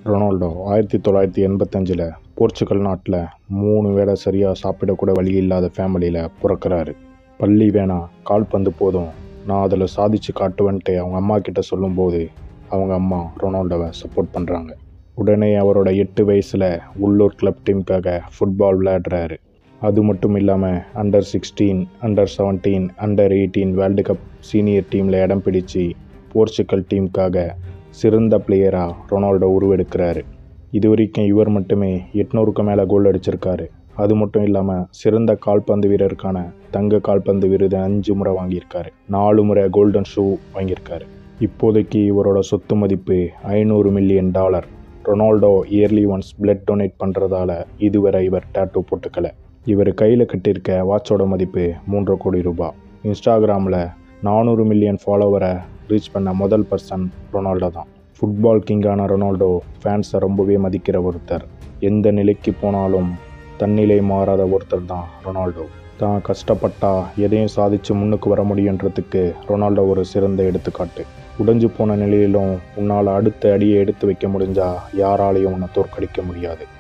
Ronaldo ஆயிரத்தி தொள்ளாயிரத்தி எண்பத்தஞ்சில் Portugal நாட்டில் மூணு வேளை சரியாக சாப்பிடக்கூட வழி இல்லாத ஃபேமிலியில் பிறக்கிறாரு பள்ளி வேணாம் கால்பந்து போதும் நான் அதில் சாதிச்சு காட்டுவேன்ட்டு அவங்க அம்மா கிட்ட சொல்லும்போது அவங்க அம்மா ரொனால்டோவை சப்போர்ட் பண்ணுறாங்க உடனே அவரோட எட்டு வயசில் உள்ளூர் கிளப் டீமுக்காக ஃபுட்பால் விளையாடுறாரு அது மட்டும் இல்லாமல் under sixteen under seventeen under eighteen world cup senior டீமில் இடம் பிடிச்சு போர்ச்சுகல் டீமுக்காக சிறந்த பிளேயராக ரொனால்டோ உருவெடுக்கிறாரு இது வரைக்கும் இவர் மட்டுமே எட்நூறுக்கு மேலே கோல் அடிச்சிருக்காரு அது மட்டும் இல்லாமல் சிறந்த கால்பந்து வீரருக்கான தங்க கால்பந்து விருது அஞ்சு முறை வாங்கியிருக்காரு நாலு முறை கோல்டன் ஷூ வாங்கியிருக்காரு இப்போதைக்கு இவரோட சொத்து மதிப்பு ஐநூறு million dollar Ronaldo yearly once blood donate பண்ணுறதால இதுவரை இவர் டேட்டூ போட்டுக்கல இவர் கையில் கட்டியிருக்க வாட்சோட மதிப்பு மூன்றரை கோடி ரூபாய் இன்ஸ்டாகிராமில் நானூறு மில்லியன் ஃபாலோவரை ரீச் பண்ண முதல் பர்சன் ரொனால்டோ தான் ஃபுட்பால் கிங்கான ரொனால்டோ ஃபேன்ஸை ரொம்பவே மதிக்கிற ஒருத்தர் எந்த நிலைக்கு போனாலும் தன்னிலை மாறாத ஒருத்தர் தான் ரொனால்டோ தான் கஷ்டப்பட்டா எதையும் சாதித்து முன்னுக்கு வர முடியுன்றதுக்கு ரொனால்டோ ஒரு சிறந்த எடுத்துக்காட்டு உடைஞ்சு போன நிலையிலும் உன்னால் அடுத்த அடியை எடுத்து வைக்க முடிஞ்சா யாராலையும் உன்னை தோற்கடிக்க முடியாது